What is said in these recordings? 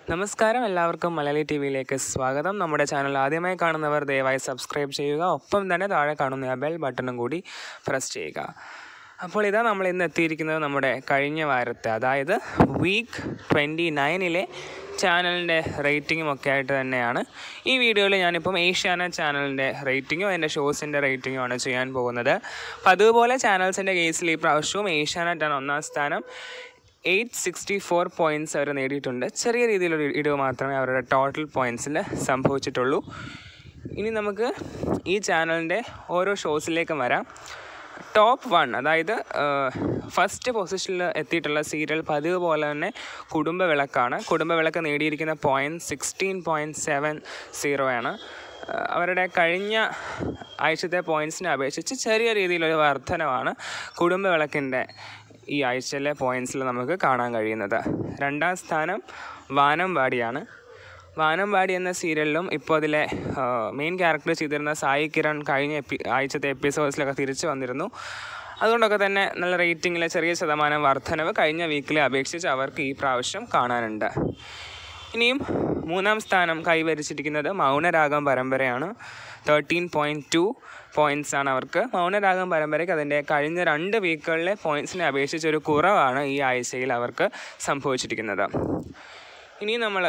നമസ്കാരം എല്ലാവർക്കും മലയാളി ടി വിയിലേക്ക് സ്വാഗതം നമ്മുടെ ചാനൽ ആദ്യമായി കാണുന്നവർ ദയവായി സബ്സ്ക്രൈബ് ചെയ്യുക ഒപ്പം തന്നെ താഴെ കാണുന്ന ആ ബെൽ ബട്ടണും കൂടി പ്രസ് ചെയ്യുക അപ്പോൾ ഇതാ നമ്മൾ ഇന്ന് എത്തിയിരിക്കുന്നത് നമ്മുടെ കഴിഞ്ഞ വാരത്തെ അതായത് വീക്ക് ട്വൻറ്റി നയനിലെ ചാനലിൻ്റെ റേറ്റിങ്ങും ഒക്കെ ആയിട്ട് തന്നെയാണ് ഈ വീഡിയോയിൽ ഞാനിപ്പം ഏഷ്യാന ചാനലിൻ്റെ റേറ്റിങ്ങും അതിൻ്റെ ഷോസിൻ്റെ റേറ്റിങ്ങും ആണ് ചെയ്യാൻ പോകുന്നത് അപ്പം അതുപോലെ ചാനൽസിൻ്റെ കേസിൽ ഈ പ്രാവശ്യവും ഏഷ്യാനെറ്റാണ് ഒന്നാം സ്ഥാനം എയ്റ്റ് സിക്സ്റ്റി ഫോർ പോയിൻറ്റ്സ് അവർ നേടിയിട്ടുണ്ട് ചെറിയ രീതിയിലൊരു ഇടിവ് മാത്രമേ അവരുടെ ടോട്ടൽ പോയിൻറ്റ്സിൽ സംഭവിച്ചിട്ടുള്ളൂ ഇനി നമുക്ക് ഈ ചാനലിൻ്റെ ഓരോ ഷോസിലേക്കും വരാം ടോപ്പ് വൺ അതായത് ഫസ്റ്റ് പൊസിഷനിൽ എത്തിയിട്ടുള്ള സീരിയൽ പതിവ് പോലെ തന്നെ കുടുംബവിളക്കാണ് കുടുംബവിളക്ക് നേടിയിരിക്കുന്ന point sixteen point seven zero ആണ് ആഹ് അവരുടെ കഴിഞ്ഞ ആഴ്ചത്തെ പോയിൻറ്റ്സിനെ അപേക്ഷിച്ച് ചെറിയ രീതിയിലൊരു വർധനവാണ് കുടുംബവിളക്കിൻ്റെ ഈ ആഴ്ചയിലെ പോയിൻറ്റ്സിൽ നമുക്ക് കാണാൻ കഴിയുന്നത് രണ്ടാം സ്ഥാനം വാനമ്പാടിയാണ് വാനമ്പാടി എന്ന സീരിയലിലും ഇപ്പോൾ അതിലെ മെയിൻ ക്യാരക്ടർ ചെയ്തിരുന്ന സായി കിരൺ കഴിഞ്ഞ എപ്പി ആഴ്ചത്തെ എപ്പിസോഡ്സിലൊക്കെ തിരിച്ചു വന്നിരുന്നു അതുകൊണ്ടൊക്കെ തന്നെ നല്ല റേറ്റിങ്ങിലെ ചെറിയ ശതമാനം വർധനവ് കഴിഞ്ഞ വീക്കിലെ അപേക്ഷിച്ച് അവർക്ക് ഈ പ്രാവശ്യം കാണാനുണ്ട് ഇനിയും മൂന്നാം സ്ഥാനം കൈവരിച്ചിരിക്കുന്നത് മൗനരാഗം പരമ്പരയാണ് തേർട്ടീൻ പോയിൻറ്റ് ടു പോയിൻറ്റ്സ് ആണ് അവർക്ക് മൗനരാഗം പരമ്പരയ്ക്ക് അതിൻ്റെ കഴിഞ്ഞ രണ്ട് വീക്കുകളിലെ പോയിൻറ്റ്സിനെ അപേക്ഷിച്ച് ഒരു കുറവാണ് ഈ ആഴ്ചയിൽ അവർക്ക് സംഭവിച്ചിരിക്കുന്നത് ഇനി നമ്മൾ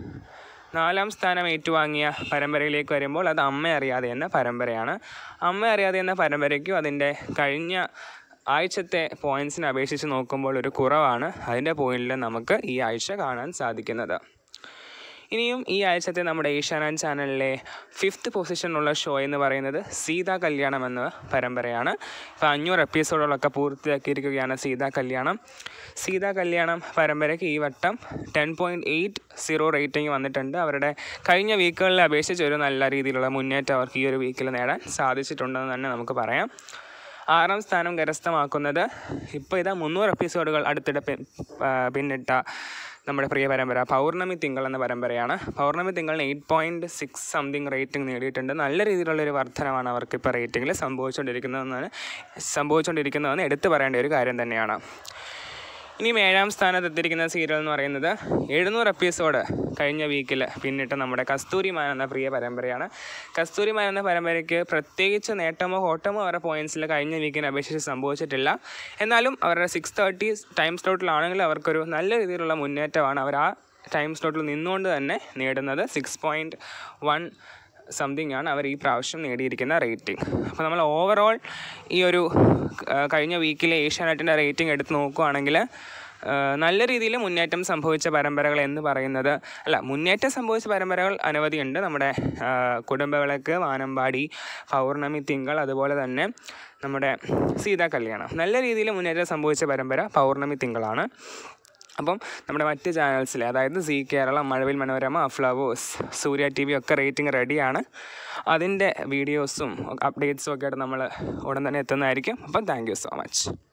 നാലാം സ്ഥാനം ഏറ്റുവാങ്ങിയ പരമ്പരയിലേക്ക് വരുമ്പോൾ അത് അമ്മ അറിയാതെ എന്ന പരമ്പരയാണ് അമ്മ അറിയാതെ എന്ന പരമ്പരയ്ക്കും അതിൻ്റെ കഴിഞ്ഞ ആഴ്ചത്തെ പോയിൻറ്റ്സിനെ അപേക്ഷിച്ച് നോക്കുമ്പോൾ ഒരു കുറവാണ് അതിൻ്റെ പോയിന്റിൽ നമുക്ക് ഈ ആഴ്ച കാണാൻ സാധിക്കുന്നത് ഇനിയും ഈ ആഴ്ചത്തെ നമ്മുടെ ഏഷ്യാനെറ്റ് ചാനലിലെ ഫിഫ്ത്ത് പൊസിഷനിലുള്ള ഷോ എന്ന് പറയുന്നത് സീതാ കല്യാണം എന്ന പരമ്പരയാണ് ഇപ്പോൾ അഞ്ഞൂറ് എപ്പിസോഡുകളൊക്കെ പൂർത്തിയാക്കിയിരിക്കുകയാണ് സീതാ കല്യാണം സീതാ കല്യാണം പരമ്പരയ്ക്ക് ഈ വട്ടം ten point eight zero rating വന്നിട്ടുണ്ട് അവരുടെ കഴിഞ്ഞ വീക്കുകളിലെ അപേക്ഷിച്ച് ഒരു നല്ല രീതിയിലുള്ള മുന്നേറ്റം അവർക്ക് ഈ ഒരു വീക്കിൽ നേടാൻ സാധിച്ചിട്ടുണ്ടെന്ന് തന്നെ നമുക്ക് പറയാം ആറാം സ്ഥാനം കരസ്ഥമാക്കുന്നത് ഇപ്പോൾ ഇതാ മുന്നൂറ് എപ്പിസോഡുകൾ അടുത്തിടെ പി- ആ, പിന്നിട്ട നമ്മുടെ പ്രിയ പരമ്പര പൗർണമി തിങ്കൾ എന്ന പരമ്പരയാണ് പൗർണമി തിങ്കളിന് eight point six something rating നേടിയിട്ടുണ്ട് നല്ല രീതിയിലുള്ളൊരു വർധനമാണ് അവർക്ക് ഇപ്പോൾ റേറ്റിംഗിൽ സംഭവിച്ചുകൊണ്ടിരിക്കുന്നതെന്നാണ് സംഭവിച്ചുകൊണ്ടിരിക്കുന്നതെന്ന് എടുത്തു പറയേണ്ട ഒരു കാര്യം തന്നെയാണ് ഇനിയും ഏഴാം സ്ഥാനത്ത് എത്തിയിരിക്കുന്ന സീരിയൽ എന്ന് പറയുന്നത് എഴുന്നൂറ് എപ്പിസോഡ് കഴിഞ്ഞ വീക്കിൽ പിന്നിട്ട് നമ്മുടെ കസ്തൂരിമാൻ എന്ന പ്രിയ പരമ്പരയാണ് കസ്തൂരിമാൻ എന്ന പരമ്പരയ്ക്ക് പ്രത്യേകിച്ച് നേട്ടമോ കോട്ടമോ അവരുടെ പോയിന്റ്സിൽ കഴിഞ്ഞ വീക്കിനെ അപേക്ഷിച്ച് സംഭവിച്ചിട്ടില്ല എന്നാലും അവരുടെ സിക്സ് തേർട്ടി ടൈം സ്ലോട്ടിലാണെങ്കിൽ അവർക്കൊരു നല്ല രീതിയിലുള്ള മുന്നേറ്റമാണ് അവർ ആ ടൈം സ്ലോട്ടിൽ നിന്നുകൊണ്ട് തന്നെ നേടുന്നത് സിക്സ് പോയിൻറ്റ് വൺ സംതിങ് ആണ് അവർ ഈ പ്രാവശ്യം നേടിയിരിക്കുന്ന റേറ്റിംഗ് അപ്പോൾ നമ്മൾ ഓവറോൾ ഈ ഒരു ആ, കഴിഞ്ഞ വീക്കിലെ ഏഷ്യാനെറ്റിൻ്റെ റേറ്റിംഗ് എടുത്ത് നോക്കുകയാണെങ്കിൽ ആ, നല്ല രീതിയിൽ മുന്നേറ്റം സംഭവിച്ച പരമ്പരകൾ എന്ന് പറയുന്നത് അല്ല മുന്നേറ്റം സംഭവിച്ച പരമ്പരകൾ അനവധിയുണ്ട് നമ്മുടെ ആ, കുടുംബവിളക്ക് വാനമ്പാടി പൗർണമി തിങ്കൾ അതുപോലെ തന്നെ നമ്മുടെ സീതാ കല്യാണം നല്ല രീതിയിൽ മുന്നേറ്റം സംഭവിച്ച പരമ്പര പൗർണമി തിങ്കളാണ് അപ്പം നമ്മുടെ മറ്റ് ചാനൽസിൽ അതായത് Zee Keralam Mazhavil Manorama Flowers Surya T V ഒക്കെ റേറ്റിംഗ് റെഡിയാണ് അതിൻ്റെ വീഡിയോസും അപ്ഡേറ്റ്സും ഒക്കെ ആയിട്ട് നമ്മൾ ഉടൻ തന്നെ എത്തുന്നതായിരിക്കും അപ്പം താങ്ക് യു സോ മച്ച്